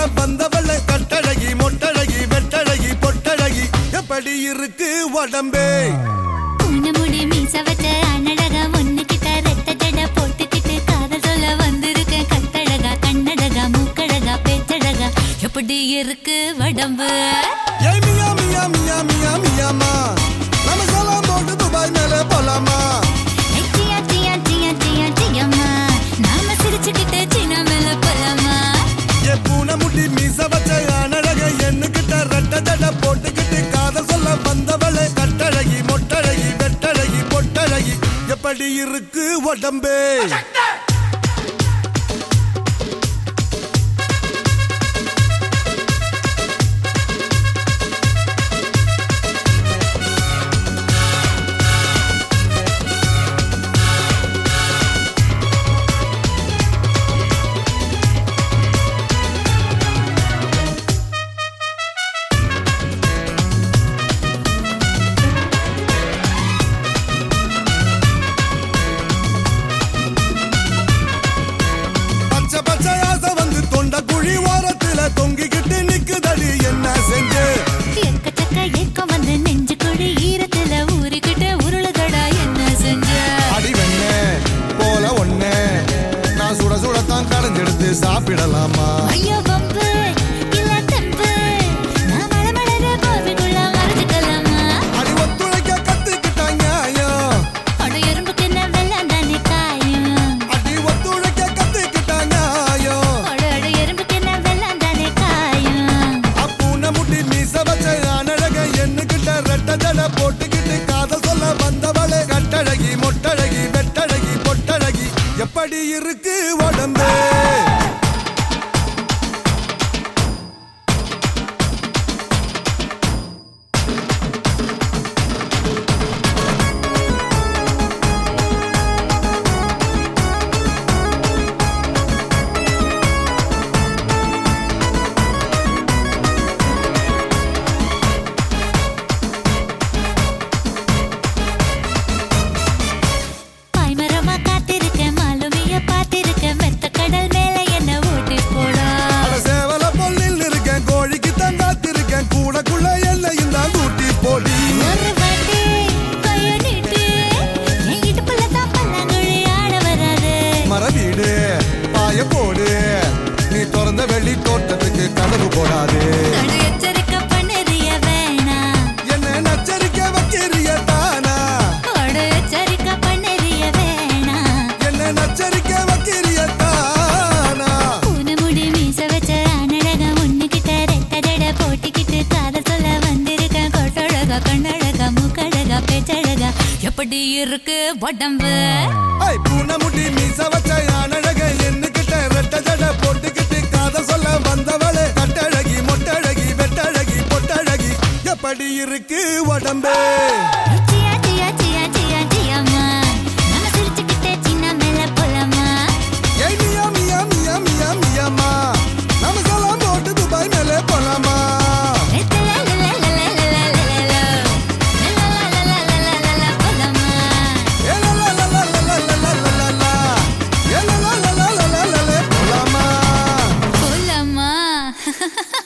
சொல்ல வந்தவள கட்டழகி மொட்டழகி வெட்டழகி பொட்டழகி எப்படி இருக்கு உடம்பே முடி மீச வச்ச அனடகா ஒண்ணுகிட்ட ரெட்ட ஜட போட்டுக்கிட்டு காதல் சொல்ல வந்திருக்கேன் கட்டழகா கண்ணழகா மூக்கழகா பேச்சழகா எப்படி இருக்கு உடம்பு ஏய் மியா மியா மியா மியா மியாமா நம்ம சலாம் போட்டு துபாய் மேலே போலாமா ஏய், சியா, சியா, சியா, சியா, சியம்மா. நாம சிரிச்சுக்கிட்டு சீனா மேல போலாமா ஏ பூனை முடி மீச வச்ச அனழக எண்ணுகிட்ட ரெட்ட ஜட போட்டுக்கிட்டு காதல் சொல்ல வந்தவள கட்டழகி மொட்டழகி வெட்டழகி பொட்டழகி எப்படி இருக்கு உடம்பே பச்சை பச்சை ஆசை வந்து தொண்ட குழி ஓரத்துல தொங்கிக்கிட்டு நிக்குதடி என்ன செஞ்சு எக்கச்சக்க ஏக்கம் வந்து நெஞ்சு குழி ஈரத்துல ஊறிக்கிட்டு உருளுதடா என்ன செஞ்ச அடி வெண்ணே போல ஒண்ணே நான் சுட சுடத்தான் கடைஞ்செடுத்து சாப்பிடலாமா ஐயோ பம்பு இல்ல தம்பு நான் மழமழற கோவிக்குள்ள மறைஞ்சுக்கலாமா அடி ஒத்துழைக்க கத்துக்கிட்டாங்க நியாயம். அட எறும்புக்கு என்ன வெள்ளம் தானே காயும் அடி ஒத்துழைக்க கத்துக்கிட்டாங்க நியாயம். அட அட எறும்புக்கு என்ன வெள்ளம் தானே காயும் அப்பூனை முடி மீச வச்ச அனழக எண்ணுகிட்ட ரெட்ட ஜட போட்டுக்கிட்டு காதல் சொல்ல வந்தவளே கட்டழகி மொட்டழகி வெட்டழகி பொட்டழகி எப்படி இருக்கு உடம்பே பாய்மரமா காத்திருக்கேன் மாலுமிய பார்த்திருக்கேன் மெத்த கடல் மேல என்ன ஓட்டி போடா அட சேவல பொல்லில் இருக்கேன் கோழிக்கு தான் காத்திருக்கேன் கூடக்குள்ள எல்லையும் தான் கூட்டி போடி ஒரு வாட்டி கைய நீட்டு என் இடுப்புல தான் பல்லாங்குழி ஆட வராது மரவீடு பாய போடு நீ திறந்த வெளி தோட்டத்துக்கு கதவு போடாது நடு எச்சரிக்கை பண்ணுறிய வேணாம் என்ன நச்சரிக்க வைக்கிறிய தானா அட எச்சரிக்கை பண்ணுறிய வேணாம் என்ன நச்சரிக்க வைக்கிறிய தானா பூனை முடி மீச வச்ச அனழகா ஒண்ணுகிட்ட ரெட்ட ஜட போட்டிக்கிட்டு காதல் சொல்ல வந்திருக்கேன் கொட்டழகா கண்ணழகா மூக்கழகா பேச்சழகா எப்படி இருக்கு உடம்பு ஐ பூனை முடி மீச வச்ச அனழக எண்ணுகிட்ட ரெட்ட ஜட போட்டுக்கிட்டு காதல் சொல்ல வந்தவளே கட்டழகி மொட்டழகி வெட்டழகி பொட்டழகி எப்படி இருக்கு உடம்பே சியா சியா சியா சியா சியாமா நம்ம சிரிச்சுக்கிட்டே சின்ன மேல போலாமா ஏய் மியா மியா மியா மியா மியாமா நம்ம சலாம் போட்டு துபாய் மேலே போலாமா போலாமா ஏ லா லா லா லா லா லா லா லா லா லா. ஏ லா லா லா லா லா லா லா லா போலாமா போலாமா